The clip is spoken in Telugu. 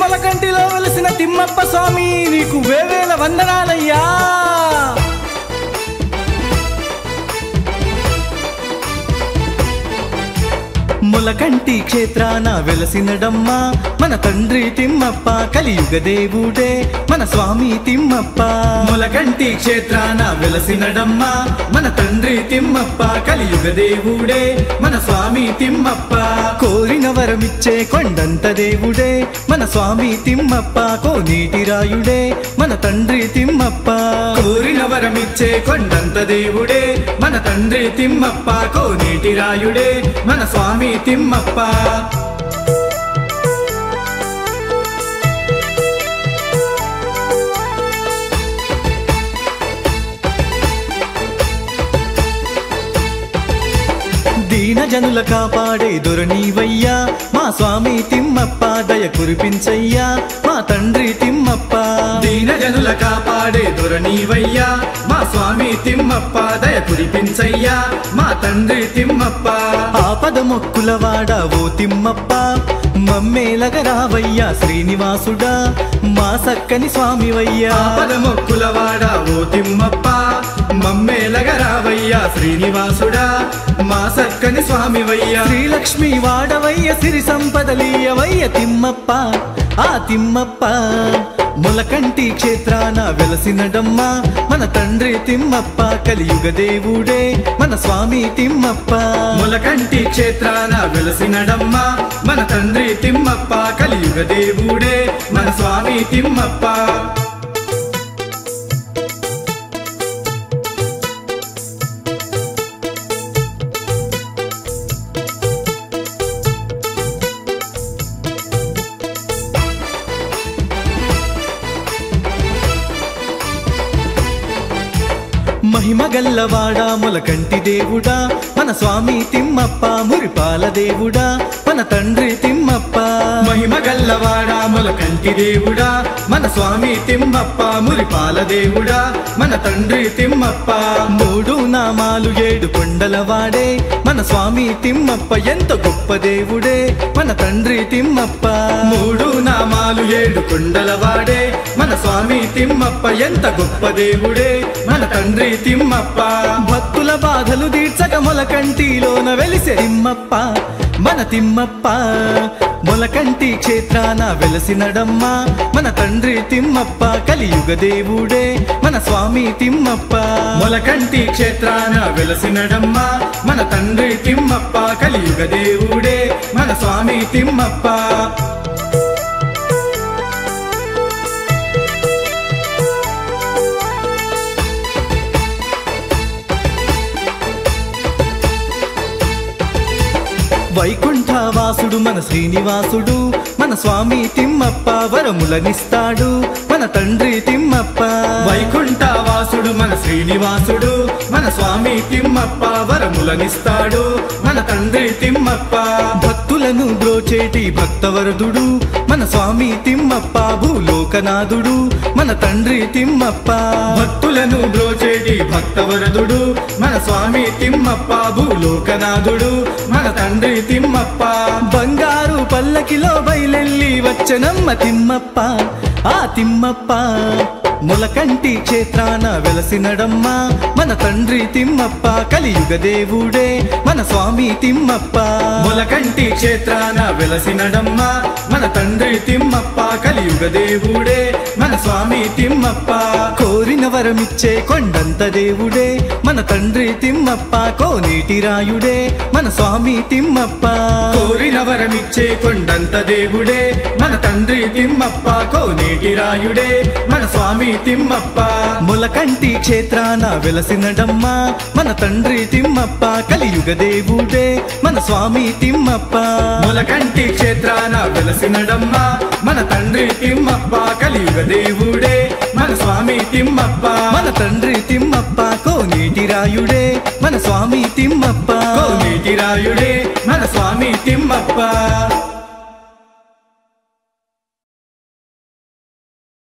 మొలకంటిలో వెలిసిన తిమ్మప్ప స్వామి నీకు వేవేల వందనాలయ్యా ములకంటి క్షేత్రాన వెలసినడమ్మా మన తండ్రి తిమ్మప్ప కలియుగ దేవుడే మన స్వామి తిమ్మప్ప ములకంటి క్షేత్రాన వెలసినడమ్మా మన తండ్రి తిమ్మప్ప కలియుగ దేవుడే మన స్వామి తిమ్మప్ప కోరిన వరమిచ్చే కొండంత దేవుడే మన స్వామి తిమ్మప్ప కోనీటి రాయుడే మన తండ్రి తిమ్మప్ప కోరిన వరమిచ్చే కొండంత దేవుడే మన తండ్రి తిమ్మప్ప కోనేటి రాయుడే మన స్వామి తిమ్మప్ప దీన జనుల కాపాడే దొరనీవయ్యా మా స్వామి తిమ్మప్ప దయ కురిపించయ్యా మా తండ్రి తిమ్మప్ప దీన జనుల కాపాడే దొరనీవయ్యా మా స్వామి తిమ్మప్ప దయ కురిపించయ్యా మా తండ్రి తిమ్మప్ప ఆపద మొక్కుల వాడ ఓ తిమ్మప్ప మమ్మేలగ రావయ్యా శ్రీనివాసుడా మా సక్కని స్వామివయ్యా ఆపద మొక్కుల వాడ ఓ తిమ్మప్ప మమ్మేలగ రావయ్యా శ్రీనివాసుడా మా సక్కని స్వామివయ్యా శ్రీలక్ష్మి వాడవయ్య సిరి సంపదలీయవయ్య తిమ్మప్ప ఆ తిమ్మప్ప మొలకంటి క్షేత్రాన వెలసినడమ్మా మన తండ్రి తిమ్మప్ప కలియుగ దేవుడే మన స్వామి తిమ్మప్ప మొలకంటి క్షేత్రాన వెలసినడమ్మా మన తండ్రి తిమ్మప్ప కలియుగ దేవుడే మన స్వామి తిమ్మప్ప మహిమ గల్లవాడా మొలకంటి దేవుడా మన స్వామి తిమ్మప్ప మురిపాల దేవుడా మన తండ్రి తిమ్మప్ప మహిమ గల్లవాడా మొలకంటి దేవుడా మన స్వామి తిమ్మప్ప మురిపాల దేవుడా మన తండ్రి తిమ్మప్ప మూడు నామాలు ఏడు కొండల వాడే మన స్వామి తిమ్మప్ప ఎంత గొప్ప దేవుడే మన తండ్రి తిమ్మప్ప మూడు నామాలు ఏడు కొండల వాడే మన స్వామి తిమ్మప్ప ఎంత గొప్ప దేవుడే మన తండ్రి తిమ్మప్ప భక్తుల బాధలు తీర్చక మొలకంటిలోన వెలిసే తిమ్మప్ప మన తిమ్మప్ప మొలకంటి క్షేత్రాన వెలసినడమ్మా మన తండ్రి తిమ్మప్ప కలియుగ దేవుడే మన స్వామి తిమ్మప్ప మొలకంటి క్షేత్రాన వెలసినడమ్మా మన తండ్రి తిమ్మప్ప కలియుగ దేవుడే మన స్వామి తిమ్మప్ప వైకుంఠవాసుడు మన శ్రీనివాసుడు మన స్వామి తిమ్మప్ప వరములనిస్తాడు మన తండ్రి తిమ్మప్ప వైకుంఠవాసుడు మన శ్రీనివాసుడు మన స్వామి తిమ్మప్ప వరములనిస్తాడు మన తండ్రి తిమ్మప్ప భక్తులను బ్రోచేటి భక్తవరదుడు మన స్వామి తిమ్మప్ప భూలోకనాథుడు మన తండ్రి తిమ్మప్ప భక్తులను బ్రోచేటి భక్తవరదుడు మన స్వామి తిమ్మప్ప భూలోకనాథుడు మన తండ్రి తిమ్మప్ప బంగారు పల్లకిలో బయలెల్లి వచ్చనమ్మ తిమ్మప్ప ఆ తిమ్మప్ప మొలకంటి క్షేత్రాన వెలసినడమ్మా మన తండ్రి తిమ్మప్ప కలియుగ దేవుడే మన స్వామి తిమ్మప్ప మొలకంటి క్షేత్రాన వెలసినడమ్మా మన తండ్రి తిమ్మప్ప కలియుగ దేవుడే మన స్వామి తిమ్మప్ప కోరిన వరమిచ్చే కొండంత దేవుడే మన తండ్రి తిమ్మప్ప కోనేటి రాయుడే మన స్వామి తిమ్మప్ప కోరిన వరమిచ్చే కొండంత దేవుడే మన తండ్రి తిమ్మప్ప కోనేటి రాయుడే మన స్వామి తిమ్మప్ప మొలకంటి క్షేత్రాన వెలసినడమ్మా మన తండ్రి తిమ్మప్ప కలియుగ దేవుడే మన స్వామి తిమ్మప్ప మొలకంటి క్షేత్రాన వెలసినడమ్మా మన తండ్రి తిమ్మప్ప కలియుగ దేవుడే మన స్వామి తిమ్మప్ప మన తండ్రి తిమ్మప్ప కోనేటి రాయుడే మన స్వామి తిమ్మప్ప కోనేటి రాయుడే మన స్వామి తిమ్మప్ప